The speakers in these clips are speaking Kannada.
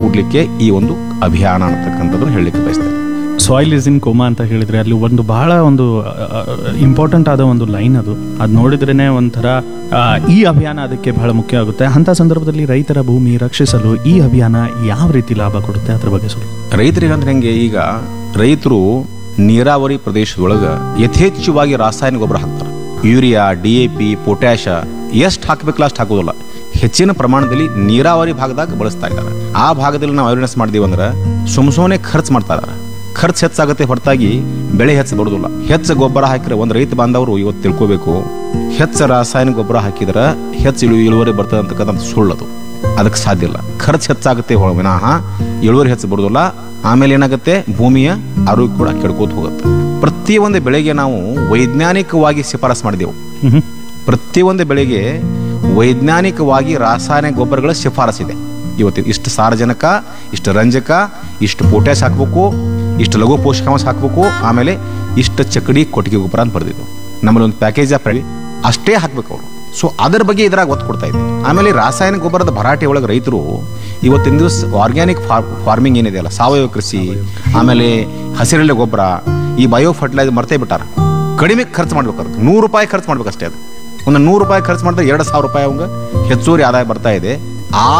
ಕೊಡ್ಲಿಕ್ಕೆ ಈ ಒಂದು ಅಭಿಯಾನ ಅಂತಕ್ಕಂಥದ್ದನ್ನು ಹೇಳಲಿಕ್ಕೆ ಬಯಸ್ತೇನೆ ಸಾಯಿಲ್ ಇಸ್ ಇನ್ ಕೋಮಾ ಅಂತ ಹೇಳಿದ್ರೆ ಅಲ್ಲಿ ಒಂದು ಬಹಳ ಒಂದು ಇಂಪಾರ್ಟೆಂಟ್ ಆದ ಒಂದು ಲೈನ್ ಅದು ಅದು ನೋಡಿದ್ರೇನೆ ಒಂಥರ ಆ, ಈ ಅಭಿಯಾನ ಅದಕ್ಕೆ ಬಹಳ ಮುಖ್ಯ ಆಗುತ್ತೆ ಅಂತ ಸಂದರ್ಭದಲ್ಲಿ ರೈತರ ಭೂಮಿ ರಕ್ಷಿಸಲು ಈ ಅಭಿಯಾನ ಯಾವ ರೀತಿ ಲಾಭ ಕೊಡುತ್ತೆ ಅದ್ರ ಬಗ್ಗೆ ಸ್ವಲ್ಪ ರೈತರಿಗಂದ್ರೆ ಹೆಂಗೆ ಈಗ ರೈತರು ನೀರಾವರಿ ಪ್ರದೇಶದೊಳಗೆ ಯಥೇಚ್ಛವಾಗಿ ರಾಸಾಯನಿಕ ಗೊಬ್ಬರ ಹಾಕ್ತಾರೆ urea D A P potash ಎಷ್ಟು ಹಾಕಬೇಕಲ್ಲ ಅಷ್ಟು ಹಾಕೋದಿಲ್ಲ ಹೆಚ್ಚಿನ ಪ್ರಮಾಣದಲ್ಲಿ ನೀರಾವರಿ ಭಾಗದಾಗ ಬಳಸ್ತಾ ಇದ್ದಾರೆ ಆ ಭಾಗದಲ್ಲಿ ನಾವು ಅವೇರ್ನೆಸ್ ಮಾಡಿದೀವಿ ಅಂದ್ರೆ ಸುಮ್ ಸುಮ್ಮನೆ ಖರ್ಚು ಮಾಡ್ತಾ ಇದ್ದಾರೆ ಖರ್ಚು ಹೆಚ್ಚಾಗುತ್ತೆ ಹೊರತಾಗಿ ಬೆಳೆ ಹೆಚ್ಚು ಬರೋದಿಲ್ಲ ಹೆಚ್ಚು ಗೊಬ್ಬರ ಹಾಕಿದ್ರೆ ಒಂದು ರೈತ ಬಾಂಧವರು ಇವತ್ತು ತಿಳ್ಕೋಬೇಕು ಹೆಚ್ಚು ರಾಸಾಯನಿಕ ಗೊಬ್ಬರ ಹಾಕಿದ್ರೆ ಹೆಚ್ಚು ಇಳು ಇಳುವರಿ ಬರ್ತದೆ ಅಂತಕ್ಕಂಥ ಸುಳ್ಳದು ಅದಕ್ಕೆ ಸಾಧ್ಯ ಇಲ್ಲ ಖರ್ಚು ಹೆಚ್ಚಾಗುತ್ತೆ ಹೊರ ವಿನಃ ಇಳುವರಿ ಹೆಚ್ಚು ಬರೋದಿಲ್ಲ ಆಮೇಲೆ ಏನಾಗುತ್ತೆ ಭೂಮಿಯ ಆರೋಗ್ಯ ಕೂಡ ಕೆಡ್ಕೋತ ಹೋಗುತ್ತೆ ಪ್ರತಿಯೊಂದು ಬೆಳೆಗೆ ನಾವು ವೈಜ್ಞಾನಿಕವಾಗಿ ಶಿಫಾರಸು ಮಾಡಿದೆವು ಮ್ಹೂ. ಪ್ರತಿಯೊಂದು ಬೆಳೆಗೆ ವೈಜ್ಞಾನಿಕವಾಗಿ ರಾಸಾಯನಿಕ ಗೊಬ್ಬರಗಳ ಶಿಫಾರಸಿದೆ ಇವತ್ತು ಇಷ್ಟು ಸಾರಜನಕ ಇಷ್ಟು ರಂಜಕ ಇಷ್ಟು ಪೊಟ್ಯಾಶ್ ಹಾಕಬೇಕು ಇಷ್ಟು ಲಘು ಪೋಷಕಾಂಶ ಹಾಕಬೇಕು ಆಮೇಲೆ ಇಷ್ಟು ಚಕಡಿ ಕೊಟ್ಟಿಗೆ ಗೊಬ್ಬರ ಅಂತ ಬರೆದಿದ್ದು ನಮ್ಮಲ್ಲಿ ಒಂದು ಪ್ಯಾಕೇಜ್ ಆಫ್ ಹೇಳಿ ಅಷ್ಟೇ ಹಾಕ್ಬೇಕು ಅವರು ಸೊ ಅದರ ಬಗ್ಗೆ ಇದ್ರಾಗ ಒತ್ತು ಕೊಡ್ತಾ ಇದೆ ಆಮೇಲೆ ರಾಸಾಯನಿಕ ಗೊಬ್ಬರದ ಭರಾಟೆ ಒಳಗೆ ರೈತರು ಇವತ್ತಿನ ದಿವಸ ಆರ್ಗ್ಯಾನಿಕ್ ಫಾರ್ಮಿಂಗ್ ಏನಿದೆಯಲ್ಲ ಸಾವಯವ ಕೃಷಿ ಆಮೇಲೆ ಹಸಿರೆಲೆ ಗೊಬ್ಬರ ಈ ಬಯೋ ಫರ್ಟಿಲೈಸರ್ ಮರ್ತೇ ಬಿಟ್ಟಾರ ಕಡಿಮೆ ಖರ್ಚು ಮಾಡ್ಬೇಕು ಅದಕ್ಕೆ ನೂರು ರೂಪಾಯಿ ಖರ್ಚು ಮಾಡ್ಬೇಕಷ್ಟೇ ಅದು ಒಂದು ನೂರು ರೂಪಾಯಿ ಖರ್ಚು ಮಾಡಿದ್ರೆ ಎರಡು ಸಾವಿರ ರೂಪಾಯಿ ಅವಂಗ ಹೆಚ್ಚುವರಿ ಆದಾಯ ಬರ್ತಾ ಇದೆ ಆ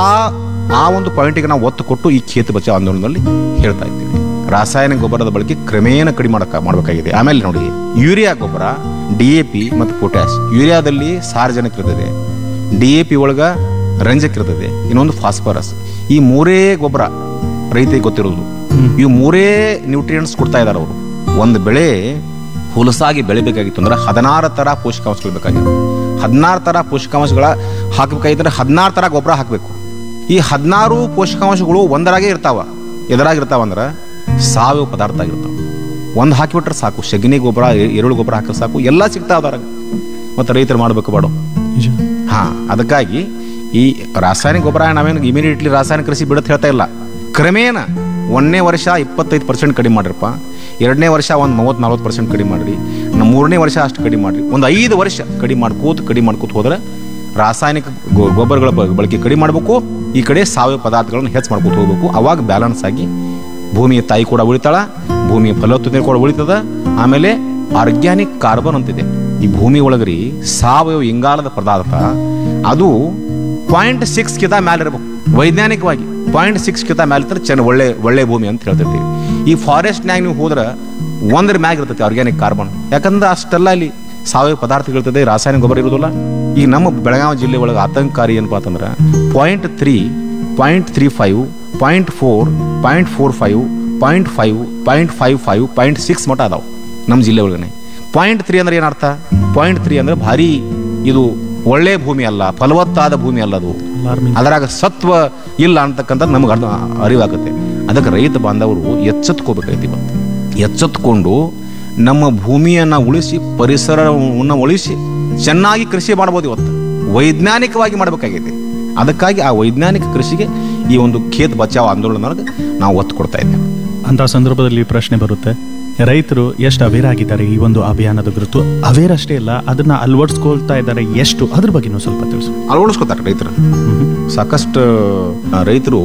ಆ ಒಂದು ಪಾಯಿಂಟಿಗೆ ನಾವು ಒತ್ತು ಕೊಟ್ಟು ಈ ಖೇತ ಬಚಾವ್ ಆಂದೋಲನದಲ್ಲಿ ಹೇಳ್ತಾ ಇದ್ದೀವಿ ರಾಸಾಯನಿಕ ಗೊಬ್ಬರದ ಬಳಕೆ ಕ್ರಮೇಣ ಕಡಿಮೆ ಮಾಡಕ ಮಾಡಬೇಕಾಗಿದೆ ಆಮೇಲೆ ನೋಡಿ ಯೂರಿಯಾ ಗೊಬ್ಬರ ಡಿ ಎ ಪಿ ಮತ್ತು ಪೊಟ್ಯಾಶ್ ಯೂರಿಯಾದಲ್ಲಿ ಸಾರಜನಕ ಇರ್ತದೆ ಡಿ ಎ ಪಿ ಒಳಗ ರಂಜಕ ಇರ್ತದೆ ಇನ್ನೊಂದು ಫಾಸ್ಫರಸ್ ಈ ಮೂರೇ ಗೊಬ್ಬರ ರೈತರಿಗೆ ಗೊತ್ತಿರೋದು ಈ ಮೂರೇ ನ್ಯೂಟ್ರಿಯೆಂಟ್ಸ್ ಕೊಡ್ತಾ ಇದ್ದಾರೆ ಅವರು ಒಂದು ಬೆಳೆ ಹುಲಸಾಗಿ ಬೆಳಿಬೇಕಾಗಿತ್ತು ಅಂದ್ರೆ ಹದಿನಾರು ತರ ಪೋಷಕಾಂಶಗಳು ಬೇಕಾಗಿತ್ತು ಹದಿನಾರು ತರ ಪೋಷಕಾಂಶಗಳ ಹಾಕಬೇಕಾಗಿದ್ರೆ ಹದಿನಾರು ತರ ಗೊಬ್ಬರ ಹಾಕಬೇಕು ಈ ಹದಿನಾರು ಪೋಷಕಾಂಶಗಳು ಒಂದರಾಗೆ ಇರ್ತಾವ ಎದರಾಗಿರ್ತಾವ ಅಂದ್ರೆ ಸಾವಯವ ಪದಾರ್ಥ ಆಗಿರ್ತಾವ ಒಂದು ಹಾಕಿಬಿಟ್ರೆ ಸಾಕು ಸಗಣಿ ಗೊಬ್ಬರ ಎ- ಎರೆಹುಳು ಗೊಬ್ಬರ ಹಾಕಿದ್ರೆ ಸಾಕು ಎಲ್ಲ ಸಿಗ್ತಾವ ಅದ್ರಾಗ ಮತ್ತೆ ರೈತರು ಮಾಡ್ಬೇಕು ಬೇಡ ನಿಜ ಹಾ ಅದಕ್ಕಾಗಿ ಈ ರಾಸಾಯನಿಕ ಗೊಬ್ಬರ ನಾವೇನು ಇಮಿಡಿಯೇಟ್ಲಿ ರಾಸಾಯನಿಕ ಕೃಷಿ ಬಿಡತ್ ಹೇಳ್ತಾ ಇಲ್ಲ ಕ್ರಮೇಣ ಒಂದನೇ ವರ್ಷ ಇಪ್ಪತ್ತೈದು ಪರ್ಸೆಂಟ್ ಕಡಿಮೆ ಮಾಡಿರಪ್ಪ ಎರಡನೇ ವರ್ಷ ಒಂದು ಮೂವತ್ತು ನಲ್ವತ್ತು ಪರ್ಸೆಂಟ್ ಕಡಿಮೆ ಮಾಡಿರಿ ನಮ್ಮ ಮೂರನೇ ವರ್ಷ ಅಷ್ಟು ಕಡಿಮೆ ಮಾಡಿರಿ ಒಂದು ಐದು ವರ್ಷ ಕಡಿಮೆ ಮಾಡ್ಕೋತ ಕಡಿಮೆ ಮಾಡ್ಕೋತ ಹೋದ್ರೆ ರಾಸಾಯನಿಕ ಗೊ- ಗೊಬ್ಬರಗಳ ಬ- ಬಳಕೆ ಕಡಿಮೆ ಮಾಡಬೇಕು ಈ ಕಡೆ ಸಾವಯವ ಪದಾರ್ಥಗಳನ್ನು ಹೆಚ್ಚು ಮಾಡ್ಕೋತ ಹೋಗ್ಬೇಕು ಅವಾಗ ಬ್ಯಾಲೆನ್ಸ್ ಆಗಿ ಭೂಮಿಯ ತಾಯಿ ಕೂಡ ಉಳಿತಾಳ ಭೂಮಿಯ ಫಲವತ್ತತೆ ಕೂಡ ಉಳಿತದ ಆಮೇಲೆ ಆರ್ಗ್ಯಾನಿಕ್ ಕಾರ್ಬನ್ ಅಂತಿದೆ ಈ ಭೂಮಿ ಒಳಗರಿ ಸಾವಯವ ಇಂಗಾಲದ ಪದಾರ್ಥ ಅದು ಪಾಯಿಂಟ್ ಸಿಕ್ಸ್ ಕಿತ ಮ್ಯಾಲೆ ಇರಬೇಕು ವೈಜ್ಞಾನಿಕವಾಗಿ ಪಾಯಿಂಟ್ ಸಿಕ್ಸ್ ಕಿತ ಮ್ಯಾಲೆ ಇದ್ರೆ ಚೆನ್ನ ಒಳ್ಳೆ ಒಳ್ಳೆ ಭೂಮಿ ಅಂತ ಹೇಳ್ತಿರ್ತೀವಿ ಈ ಫಾರೆಸ್ಟ್ನ್ಯಾಗ ನೀವು ಹೋದ್ರೆ ಒಂದರ ಮ್ಯಾಗ ಇರ್ತೈತಿ ಆರ್ಗ್ಯಾನಿಕ್ ಕಾರ್ಬನ್ ಯಾಕಂದ್ರೆ ಅಷ್ಟೆಲ್ಲ ಇಲ್ಲಿ ಸಾವಯವ ಪದಾರ್ಥಗಳಿರ್ತದೆ ರಾಸಾಯನಿಕ ಗೊಬ್ಬರ ಇರೋದಿಲ್ಲ ಈಗ ನಮ್ಮ ಬೆಳಗಾವಿ ಜಿಲ್ಲೆ ಒಳಗೆ ಆತಂಕಕಾರಿ ಏನಪ್ಪಾ ಅಂತಂದ್ರೆ point three point three five point four point four five point five point five five point six ಮಟ್ಟ ಅದಾವೆ ನಮ್ಮ ಜಿಲ್ಲೆ ಒಳಗನೆ ಪಾಯಿಂಟ್ ತ್ರೀ ಅಂದ್ರೆ ಏನರ್ಥ ಪಾಯಿಂಟ್ ತ್ರೀ ಅಂದ್ರೆ ಭಾರಿ ಇದು ಒಳ್ಳೆ ಭೂಮಿ ಅಲ್ಲ ಫಲವತ್ತಾದ ಭೂಮಿ ಅಲ್ಲ ಅದು Alarming. ಅದರಾಗ ಸತ್ವ ಇಲ್ಲ ಅಂತಕ್ಕಂಥದ್ದು ನಮ್ಗೆ ಅರ್ಥ ಅರಿವಾಗುತ್ತೆ ಅದಕ್ಕೆ ರೈತ ಬಾಂಧವರು ಎಚ್ಚೆತ್ಕೋಬೇಕಾಯ್ತು ಇವತ್ತು ಎಚ್ಚೆತ್ಕೊಂಡು ನಮ್ಮ ಭೂಮಿಯನ್ನ ಉಳಿಸಿ ಪರಿಸರವನ್ನು ಉಳಿಸಿ ಚೆನ್ನಾಗಿ ಕೃಷಿ ಮಾಡ್ಬೋದು ಇವತ್ತು ವೈಜ್ಞಾನಿಕವಾಗಿ ಮಾಡಬೇಕಾಗಿದೆ ಅದಕ್ಕಾಗಿ ಆ ವೈಜ್ಞಾನಿಕ ಕೃಷಿಗೆ ಈ ಒಂದು ಖೇತ್ ಬಚಾವ್ ಆಂದೋಲನದೊಳಗೆ ನಾವು ಒತ್ತು ಕೊಡ್ತಾ ಇದ್ದೇವೆ ಅಂತ ಸಂದರ್ಭದಲ್ಲಿ ಪ್ರಶ್ನೆ ಬರುತ್ತೆ ರೈತರು ಎಷ್ಟು ಅವೇರ್ ಆಗಿದ್ದಾರೆ ಈ ಒಂದು ಅಭಿಯಾನದ ಕುರಿತು ಅವೇರ್ ಅಷ್ಟೇ ಇಲ್ಲ ಅದನ್ನ ಅಳವಡಿಸ್ಕೊಳ್ತಾ ಇದ್ದಾರೆ ಎಷ್ಟು ಅದ್ರ ಬಗ್ಗೆನೂ ಸ್ವಲ್ಪ ತಿಳಿಸು ಅಳವಡಿಸ್ಕೊತಾರೆ ರೈತರು ಸಾಕಷ್ಟು ಆ, ರೈತರು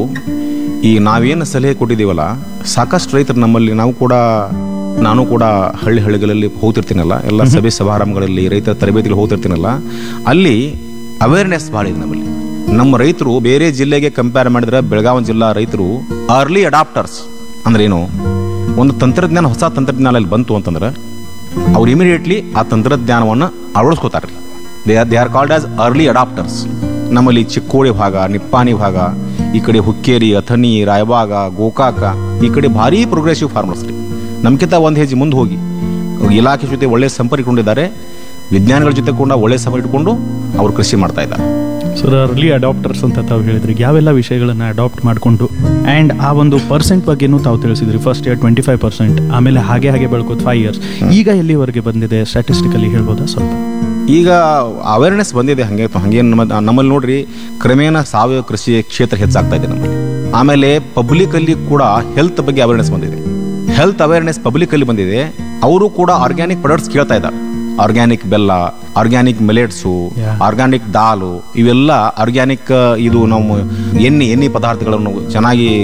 ಈ ನಾವೇನು ಸಲಹೆ ಕೊಟ್ಟಿದ್ದೀವಲ್ಲ ಸಾಕಷ್ಟು ರೈತರು ನಮ್ಮಲ್ಲಿ ನಾವು ಕೂಡ ನಾನು ಕೂಡ ಹಳ್ಳಿ ಹಳ್ಳಿಗಳಲ್ಲಿ ಹೋಗ್ತಿರ್ತೀನಲ್ಲ ಎಲ್ಲ ಸಭೆ ಸಮಾರಂಭಗಳಲ್ಲಿ ರೈತರ ತರಬೇತಿಗಳು ಹೋಗ್ತಿರ್ತೀನಲ್ಲ ಅಲ್ಲಿ ಅವೇರ್ನೆಸ್ ಭಾಳ ಇದೆ ನಮ್ಮಲ್ಲಿ ನಮ್ಮ ರೈತರು ಬೇರೆ ಜಿಲ್ಲೆಗೆ ಕಂಪೇರ್ ಮಾಡಿದ್ರೆ ಬೆಳಗಾವಿ ಜಿಲ್ಲಾ ರೈತರು ಅರ್ಲಿ ಅಡಾಪ್ಟರ್ಸ್ ಅಂದ್ರೆ ಏನು ಒಂದು ತಂತ್ರಜ್ಞಾನ ಹೊಸ ತಂತ್ರಜ್ಞಾನ ಅಲ್ಲಿ ಬಂತು ಅಂತಂದ್ರೆ ಅವ್ರು ಇಮಿಡಿಯೇಟ್ಲಿ ಆ ತಂತ್ರಜ್ಞಾನವನ್ನು ಅಳವಡಿಸ್ಕೋತಾರೆ they are they are called as early adopters ನಮ್ಮಲ್ಲಿ ಚಿಕ್ಕೋಡಿ ಭಾಗ ನಿಪ್ಪಾಣಿ ಭಾಗ ಈ ಕಡೆ ಹುಕ್ಕೇರಿ ಅಥಣಿ ರಾಯಬಾಗ ಗೋಕಾಕ ಈ ಕಡೆ ಭಾರಿ ಪ್ರೋಗ್ರೆಸಿವ್ ಫಾರ್ಮರ್ಸ್ ರೀ ನಮ್ಗಿಂತ ಒಂದು ಹೆಜ್ಜೆ ಮುಂದೆ ಹೋಗಿ ಇಲಾಖೆ ಜೊತೆ ಒಳ್ಳೆ ಸಂಪರ್ಕ ಇಟ್ಕೊಂಡಿದ್ದಾರೆ ವಿಜ್ಞಾನಿಗಳ ಜೊತೆ ಕೂಡ ಒಳ್ಳೆ ಸಂಪರ್ಕ ಇಟ್ಕೊಂಡು ಅವರು ಕೃಷಿ ಮಾಡ್ತಾ ಇದ್ದಾರೆ ಸೊ ಅರ್ಲಿ ಅಡಾಪ್ಟರ್ಸ್ ಅಂತ ತಾವು ಹೇಳಿದ್ರಿ ಯಾವೆಲ್ಲ ವಿಷಯಗಳನ್ನ ಅಡಾಪ್ಟ್ ಮಾಡಿಕೊಂಡು ಆ್ಯಂಡ್ ಆ ಒಂದು ಪರ್ಸೆಂಟ್ ಬಗ್ಗೆನೂ ತಾವು ತಿಳಿಸಿದ್ರಿ first year twenty five percent ಆಮೇಲೆ ಹಾಗೆ ಹಾಗೆ ಬೆಳ್ಕೋದು ಫೈವ್ ಇಯರ್ಸ್ ಈಗ ಎಲ್ಲಿವರೆಗೆ ಬಂದಿದೆ ಸ್ಟ್ಯಾಟಿಸ್ಟಿಕಲಿ ಹೇಳ್ಬೋದಾ ಸ್ವಲ್ಪ ಈಗ ಅವೇರ್ನೆಸ್ ಬಂದಿದೆ ಹಂಗೆ ಹಂಗೆ ನಮ್ಮ ನಮ್ಮಲ್ಲಿ ನೋಡ್ರಿ ಕ್ರಮೇಣ ಸಾವಯವ ಕೃಷಿ ಕ್ಷೇತ್ರ ಹೆಚ್ಚಾಗ್ತಾ ಇದೆ ನಮ್ಮಲ್ಲಿ ಆಮೇಲೆ ಪಬ್ಲಿಕ್ ಅಲ್ಲಿ ಕೂಡ ಹೆಲ್ತ್ ಬಗ್ಗೆ ಅವೇರ್ನೆಸ್ ಬಂದಿದೆ ಹೆಲ್ತ್ ಅವೇರ್ನೆಸ್ ಪಬ್ಲಿಕ್ ಅಲ್ಲಿ ಬಂದಿದೆ ಅವರು ಕೂಡ ಆರ್ಗ್ಯಾನಿಕ್ ಪ್ರಾಡಕ್ಟ್ಸ್ ಕೇಳ್ತಾ ಇದ್ದಾರೆ ಆರ್ಗ್ಯಾನಿಕ್ ಬೆಲ್ಲ ಆರ್ಗ್ಯಾನಿಕ್ ಮಿಲೆಟ್ಸು Yeah. ಆರ್ಗ್ಯಾನಿಕ್ ದಾಲು ಇವೆಲ್ಲ ಆರ್ಗ್ಯಾನಿಕ್ ಇದು ನಾವು ಎಣ್ಣೆ ಎಣ್ಣೆ ಪದಾರ್ಥಗಳನ್ನು ಚೆನ್ನಾಗಿ